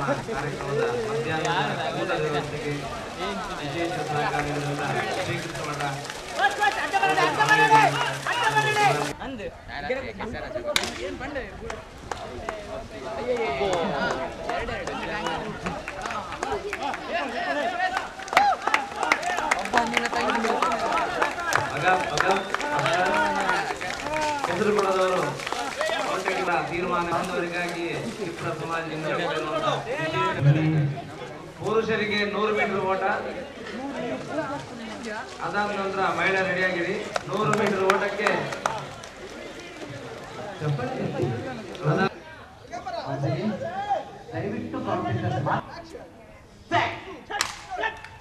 ಕಾರ್ಯಕ್ರಮದ ಮಧ್ಯಾಹ್ನದ ಊಟದ ವ್ಯವಸ್ಥೆಗೆ ವಿಶೇಷ ಸಹಕಾರಗಳನ್ನು ಶ್ರೀಕೃಷ್ಣ ಮಠ ಮಗ ಮಗ ಹೆಸರು ಕೊಡೋದವರು ಕೋಟೆಗಳ ತೀರ್ಮಾನ ಹೊಂದುವರಿಗಾಗಿ ಕ್ಷಿಪ್ರ ಸಮಾಜದಿಂದ ಪುರುಷರಿಗೆ ನೂರು ಮೀಟರ್ ಓಟ ಅದಾದ ನಂತರ ಮಹಿಳೆ ರೆಡಿಯಾಗಿರಿ ನೂರು ಮೀಟರ್ ಓಟಕ್ಕೆ ಅದಾದ- ದಯವಿಟ್ಟು ಕಾಂಪಿಟೇಷನ್